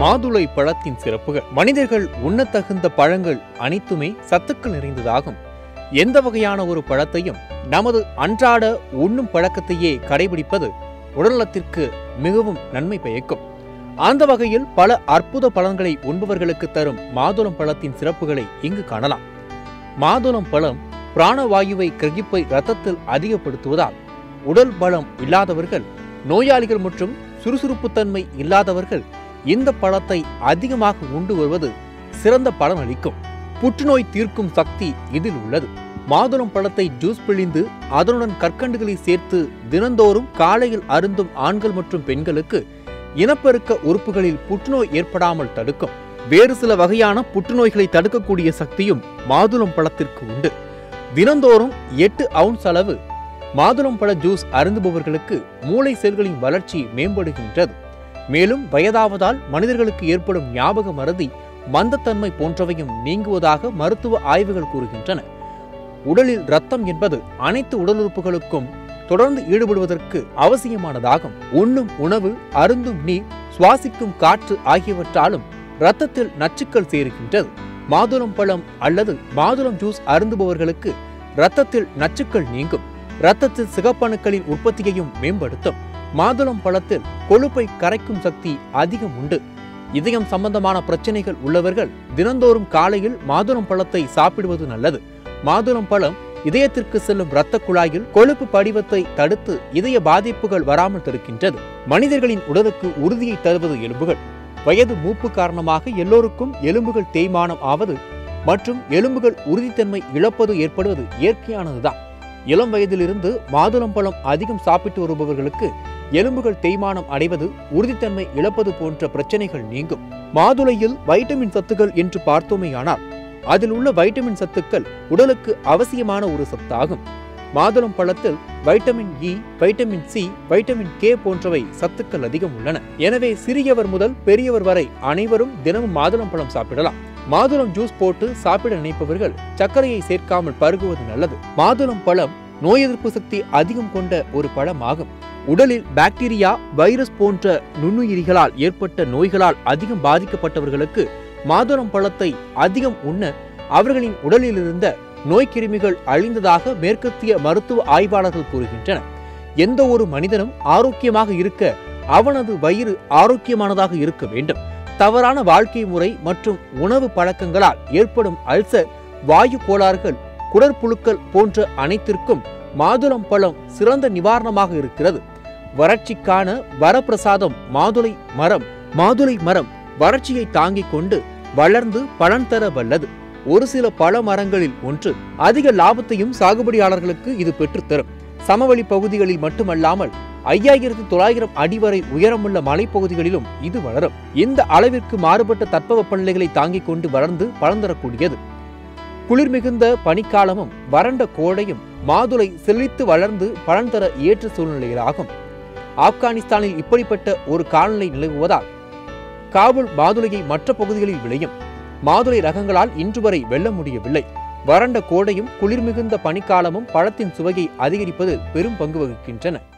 மாதுளை பழத்தின் சிறப்புகள் மனிதர்கள் உண்ணத்தகுந்த பழங்கள் அனைத்துமே சத்துக்கள் நிறைந்ததாகும் எந்த வகையான ஒரு பழத்தையும் நமது அன்றாட உண்ணும் பழக்கத்தையே கடைபிடிப்பது உடல்நலத்திற்கு மிகவும் நன்மை பயக்கும் அந்த வகையில் பல அற்புத பலன்களை உண்பவர்களுக்கு தரும் மாதுளம் பழத்தின் சிறப்புகளை இங்கு காணலாம் மாதுளம் பழம் பிராணவாயுவை கிரகிப்பை இரத்தத்தில் அதிகப்படுத்துவதால் உடல் பலம் இல்லாதவர்கள் நோயாளிகள் மற்றும் சுறுசுறுப்புத்தன்மை இல்லாதவர்கள் இந்த பழத்தை அதிகமாக உண்டு வருவது சிறந்த பலன் அளிக்கும் புற்றுநோய் தீர்க்கும் சக்தி இதில் உள்ளது மாதுளம் பழத்தை ஜூஸ் பிழிந்து அதனுடன் கற்கண்டுகளை சேர்த்து தினந்தோறும் காலையில் அருந்தும் ஆண்கள் மற்றும் பெண்களுக்கு இனப்பெருக்க உறுப்புகளில் புற்றுநோய் ஏற்படாமல் தடுக்கும் வேறு சில வகையான புற்றுநோய்களை தடுக்கக்கூடிய சக்தியும் மாதுளம் பழத்திற்கு உண்டு தினந்தோறும் எட்டு அவுன்ஸ் அளவு மாதுளம் பழ ஜூஸ் அருந்துபவர்களுக்கு மூளை செல்களின் வளர்ச்சி மேம்படுகின்றது மேலும் வயதாவதால் மனிதர்களுக்கு ஏற்படும் ஞாபக மறதி மந்தத்தன்மை போன்றவையும் நீங்குவதாக மருத்துவ ஆய்வுகள் கூறுகின்றன உடலில் ரத்தம் என்பது அனைத்து உடல் உறுப்புகளுக்கும் தொடர்ந்து ஈடுபடுவதற்கு அவசியமானதாகும் உண்ணும் உணவு அருந்தும் நீர் சுவாசிக்கும் காற்று ஆகியவற்றாலும் இரத்தத்தில் நச்சுக்கள் சேருகின்றது மாதுளம் பழம் அல்லது மாதுளம் ஜூஸ் அருந்துபவர்களுக்கு இரத்தத்தில் நச்சுக்கள் நீங்கும் இரத்தத்தில் சிகப்பணுக்களின் உற்பத்தியையும் மேம்படுத்தும் மாதுளம் பழத்தில் கொழுப்பை கரைக்கும் சக்தி அதிகம் உண்டு இதயம் சம்பந்தமான பிரச்சனைகள் உள்ளவர்கள் தினந்தோறும் காலையில் மாதுளம் பழத்தை சாப்பிடுவது நல்லது மாதுளம் பழம் இதயத்திற்கு செல்லும் இரத்த குழாயில் கொழுப்பு படிவத்தை தடுத்து இதய பாதிப்புகள் வராமல் தடுக்கின்றது மனிதர்களின் உடலுக்கு உறுதியை தருவது எலும்புகள் வயது மூப்பு காரணமாக எல்லோருக்கும் எலும்புகள் தேய்மானம் ஆவது மற்றும் எலும்புகள் உறுதித்தன்மை இழப்பது ஏற்படுவது இயற்கையானதுதான் இளம் வயதிலிருந்து மாதுளம் பழம் அதிகம் சாப்பிட்டு வருபவர்களுக்கு எலும்புகள் தேய்மானம் அடைவது உறுதித்தன்மை இழப்பது போன்ற பிரச்சனைகள் நீங்கும் மாதுளையில் வைட்டமின் சத்துக்கள் என்று பார்த்தோமேயானால் அதில் உள்ள வைட்டமின் சத்துக்கள் உடலுக்கு அவசியமான ஒரு சத்தாகும் மாதுளம் பழத்தில் vitamin E vitamin C vitamin K போன்றவை சத்துக்கள் அதிகம் உள்ளன எனவே சிறியவர் முதல் பெரியவர் வரை அனைவரும் தினமும் மாதுளம் பழம் சாப்பிடலாம் மாதுளம் ஜூஸ் போட்டு சாப்பிட நினைப்பவர்கள் சர்க்கரையை சேர்க்காமல் பருகுவது நல்லது மாதுளம் பழம் நோய் எதிர்ப்பு சக்தி அதிகம் கொண்ட ஒரு பழமாகும் உடலில் பாக்டீரியா வைரஸ் போன்ற நுண்ணுயிரிகளால் ஏற்பட்ட நோய்களால் அதிகம் பாதிக்கப்பட்டவர்களுக்கு மாதுளம் பழத்தை அதிகம் உண்ண அவர்களின் உடலில் இருந்த நோய்க்கிருமிகள் அழிந்ததாக மேற்கத்திய மருத்துவ ஆய்வாளர்கள் கூறுகின்றனர் எந்த ஒரு மனிதனும் ஆரோக்கியமாக இருக்க அவனது வயிறு ஆரோக்கியமானதாக இருக்க வேண்டும் தவறான வாழ்க்கை முறை மற்றும் உணவு பழக்கங்களால் ஏற்படும் அல்சர் வாயு கோளாறுகள் குடற்புழுக்கள் போன்ற அனைத்திற்கும் மாதுளம் பழம் சிறந்த நிவாரணமாக இருக்கிறது வறட்சிக்கான வரப்பிரசாதம் மாதுளை மரம் மாதுளை மரம் வறட்சியை தாங்கிக் கொண்டு வளர்ந்து பலன் தர வல்லது ஒரு சில பழ மரங்களில் ஒன்று அதிக லாபத்தையும் சாகுபடியாளர்களுக்கு இது பெற்றுத்தரும் சமவெளி பகுதிகளில் மட்டுமல்லாமல் ஐயாயிரத்து தொள்ளாயிரம் அடி வரை உயரமுள்ள மலைப்பகுதிகளிலும் இது வளரும் இந்த அளவிற்கு மாறுபட்ட தட்பவெப்பநிலைகளை தாங்கிக் கொண்டு வளர்ந்து பலன் தரக்கூடியது குளிர் மிகுந்த பனிக்காலமும் வறண்ட கோடையும் மாதுளை செழித்து வளர்ந்து பலன் தர ஏற்ற சூழ்நிலைகளாகும் ஆப்கானிஸ்தானில் இப்படிப்பட்ட ஒரு காலநிலை நிலவுவதால் காபூல் மாதுளையை மற்ற பகுதிகளில் விளையும் மாதுளை ரகங்களால் இன்று வரை வெல்ல முடியவில்லை வறண்ட கோடையும் குளிர் மிகுந்த பனிக்காலமும் பழத்தின் சுவையை அதிகரிப்பதில் பெரும் பங்கு வகிக்கின்றன